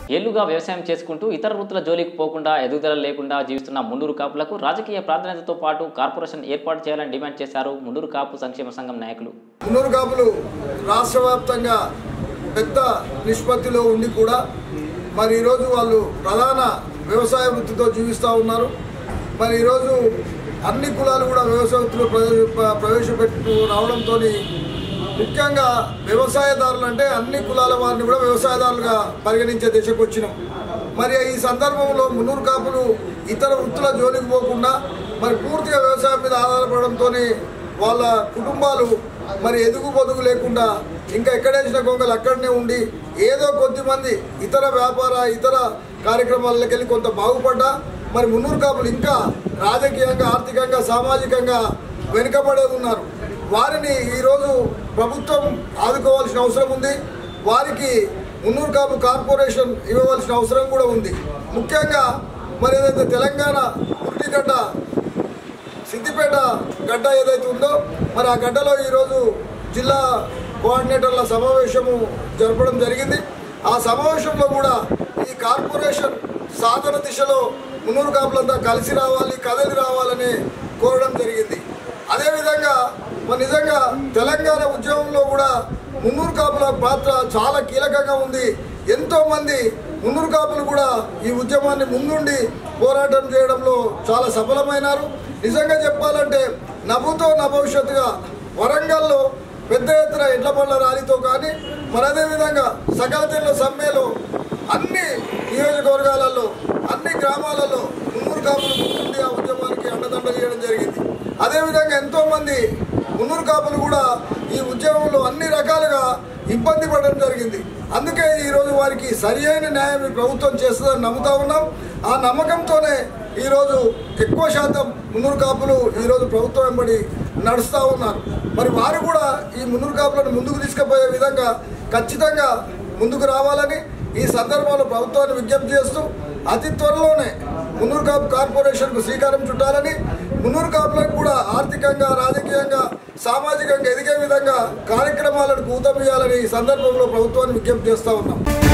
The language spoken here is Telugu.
ఏళ్లుగా వ్యవసాయం చేసుకుంటూ ఇతర వృత్తుల జోలికి పోకుండా ఎదుగుదల లేకుండా జీవిస్తున్న మున్నూరు కాపులకు రాజకీయ ప్రాధాన్యతతో పాటు కార్పొరేషన్ ఏర్పాటు చేయాలని డిమాండ్ చేశారు మున్నూరు కాపు సంక్షేమ సంఘం నాయకులు మున్నూరు కాపులు రాష్ట్ర వ్యాప్తంగా పెద్ద నిష్పత్తిలో ఉండి కూడా మరి ఈరోజు వాళ్ళు ప్రధాన వ్యవసాయ వృత్తితో జీవిస్తూ ఉన్నారు మరి ఈరోజు అన్ని కులాలు కూడా వ్యవసాయ వృత్తిలో ప్రవేశ ప్రవేశపెట్టు రావడంతో ముఖ్యంగా వ్యవసాయదారులు అంటే అన్ని కులాల వారిని కూడా వ్యవసాయదారులుగా పరిగణించే దిశకు వచ్చినాం మరి ఈ సందర్భంలో మున్నూరు కాపులు ఇతర వృత్తుల జోలికి పోకుండా మరి పూర్తిగా వ్యవసాయం మీద ఆధారపడడంతో వాళ్ళ కుటుంబాలు మరి ఎదుగు పొదుగు లేకుండా ఇంకా ఎక్కడేసిన గొంగలు అక్కడనే ఉండి ఏదో కొద్ది మంది ఇతర వ్యాపార ఇతర కార్యక్రమాలకు వెళ్ళి కొంత బాగుపడ్డా మరి మున్నూరు కాపులు ఇంకా రాజకీయంగా ఆర్థికంగా సామాజికంగా వెనుకబడే ఉన్నారు వారిని ఈరోజు ప్రభుత్వం ఆదుకోవాల్సిన అవసరం ఉంది వారికి మున్నూరు కాపు కార్పొరేషన్ ఇవ్వవలసిన అవసరం కూడా ఉంది ముఖ్యంగా మరి ఏదైతే తెలంగాణ పుట్టిగడ్డ సిద్దిపేట గడ్డ ఏదైతే ఉందో మరి ఆ గడ్డలో ఈరోజు జిల్లా కోఆర్డినేటర్ల సమావేశము జరపడం జరిగింది ఆ సమావేశంలో కూడా ఈ కార్పొరేషన్ సాధన దిశలో మున్నూరు కాపులంతా కలిసి రావాలి కదలి రావాలని కోరడం జరిగింది అదేవిధంగా మరి నిజంగా తెలంగాణ ఉద్యమంలో కూడా మున్నూరు కాపుల పాత్ర చాలా కీలకంగా ఉంది ఎంతో మంది మున్నూరు కాపులు కూడా ఈ ఉద్యమాన్ని ముందుండి పోరాటం చేయడంలో చాలా సఫలమైనారు నిజంగా చెప్పాలంటే నవ్వుతో నభవిష్యత్తుగా వరంగల్లో పెద్ద ఎత్తున ఎడ్ల బండ్ల ర్యాలీతో కానీ మరి అదేవిధంగా సకల జిల్లా సమ్మెలో అన్ని నియోజకవర్గాలలో అన్ని గ్రామాలలో మున్నూరు కాపులు ముందుండి ఆ ఉద్యమానికి అండదండ చేయడం జరిగింది అదేవిధంగా ఎంతోమంది మున్నూరు కాపులు కూడా ఈ ఉద్యమంలో అన్ని రకాలుగా ఇబ్బంది పడడం జరిగింది అందుకే ఈరోజు వారికి సరి అయిన న్యాయం ఈ ప్రభుత్వం చేస్తుందని నమ్ముతా ఉన్నాం ఆ నమ్మకంతోనే ఈరోజు ఎక్కువ శాతం మున్నూరు కాపులు ఈరోజు ప్రభుత్వం వెంబడి నడుస్తూ ఉన్నారు మరి వారు కూడా ఈ మున్నూరు కాపులను ముందుకు తీసుకుపోయే విధంగా ఖచ్చితంగా ముందుకు రావాలని ఈ సందర్భంలో ప్రభుత్వాన్ని విజ్ఞప్తి చేస్తూ అతి త్వరలోనే మున్నూరు కాపు కార్పొరేషన్కు శ్రీకారం చుట్టాలని మున్నూరు కాపులకు కూడా ఆర్థికంగా రాజకీయంగా సామాజికంగా ఎదిగే విధంగా కార్యక్రమాలను కూతమియాలని ఈ సందర్భంలో ప్రభుత్వాన్ని విజ్ఞప్తి చేస్తూ ఉన్నాం